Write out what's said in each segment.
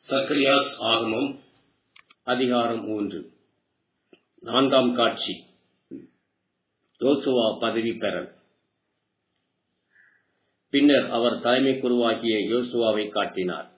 Zacharias ஆகமம் அதிகாரம் மூன்று நான்காம் காட்சி யோசுவா பதவி பெறல் பின்னர் அவர் தலைமை குருவாகிய யோசுவாவை காட்டினார்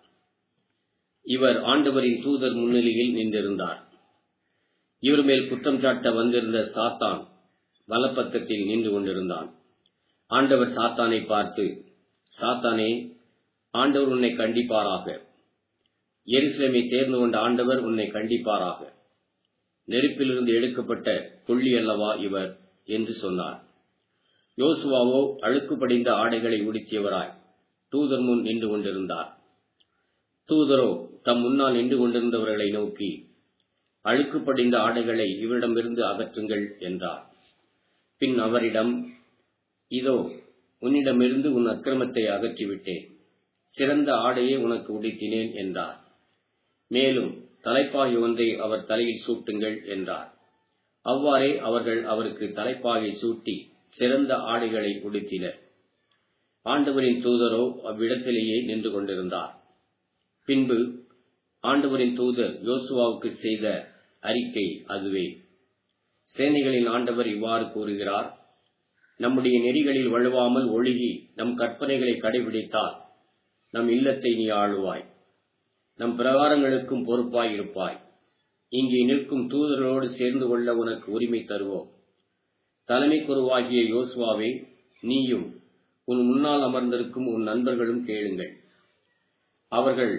இவர் ஆண்டவரின் தூதர் முன்னிலையில் நின்றிருந்தார் இவர் மேல் குற்றம் சாட்ட வந்திருந்த சாத்தான் வலப்பக்கத்தில் நின்று கொண்டிருந்தான் ஆண்டவர் சாத்தானை பார்த்து சாத்தானே ஆண்டவர் உன்னை கண்டிப்பாராக எருசலேமை தேர்ந்து கொண்ட ஆண்டவர் உன்னை கண்டிப்பாராக நெருப்பிலிருந்து எடுக்கப்பட்ட கொள்ளி அல்லவா இவர் என்று சொன்னார் யோசுவாவோ அழுக்கு படிந்த ஆடைகளை உடுத்தியவராய் தூதர் முன் நின்று கொண்டிருந்தார் தூதரோ தம் முன்னால் நின்று கொண்டிருந்தவர்களை நோக்கி அழுக்கு படிந்த ஆடைகளை இவரிடமிருந்து அகற்றுங்கள் என்றார் பின் அவரிடம் இதோ உன்னிடமிருந்து உன் அக்கிரமத்தை அகற்றிவிட்டேன் சிறந்த ஆடையை உனக்கு உடுத்தினேன் என்றார் மேலும் தலைப்பாகை ஒன்றை அவர் தலையில் சூட்டுங்கள் என்றார் அவ்வாறே அவர்கள் அவருக்கு தலைப்பாகை சூட்டி சிறந்த ஆடைகளை உடுத்தினர் ஆண்டவரின் தூதரோ அவ்விடத்திலேயே நின்று கொண்டிருந்தார் பின்பு ஆண்டவரின் தூதர் யோசுவாவுக்கு செய்த அறிக்கை அதுவே சேனைகளின் ஆண்டவர் இவ்வாறு கூறுகிறார் நம்முடைய நெறிகளில் வழுவாமல் ஒழுகி நம் கற்பனைகளை கடைபிடித்தால் நம் இல்லத்தை நீ ஆளுவாய் நம் பிரகாரங்களுக்கும் பொறுப்பாய் இருப்பாய் இங்கே நிற்கும் தூதர்களோடு சேர்ந்து கொள்ள உனக்கு உரிமை தருவோம் தலைமை குருவாகிய யோசுவாவே நீயும் உன் முன்னால் அமர்ந்திருக்கும் உன் நண்பர்களும் கேளுங்கள் அவர்கள்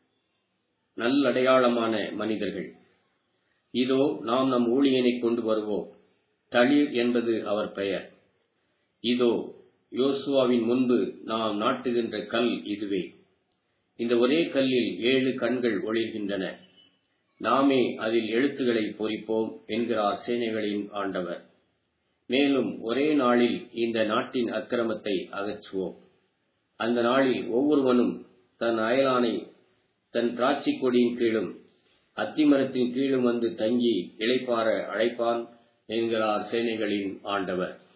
நல்லடையாளமான மனிதர்கள் இதோ நாம் நம் ஊழியனை கொண்டு வருவோம் தளிர் என்பது அவர் பெயர் இதோ யோசுவாவின் முன்பு நாம் நாட்டுகின்ற கல் இதுவே இந்த ஒரே கல்லில் ஏழு கண்கள் ஒளிர்கின்றன நாமே அதில் எழுத்துக்களை பொறிப்போம் என்கிறார் சேனைகளின் ஆண்டவர் மேலும் ஒரே நாளில் இந்த நாட்டின் அக்கிரமத்தை அகற்றுவோம் அந்த நாளில் ஒவ்வொருவனும் தன் அயலானை தன் திராட்சை கொடியின் கீழும் அத்திமரத்தின் கீழும் வந்து தங்கி இளைப்பார அழைப்பான் என்கிறார் சேனைகளின் ஆண்டவர்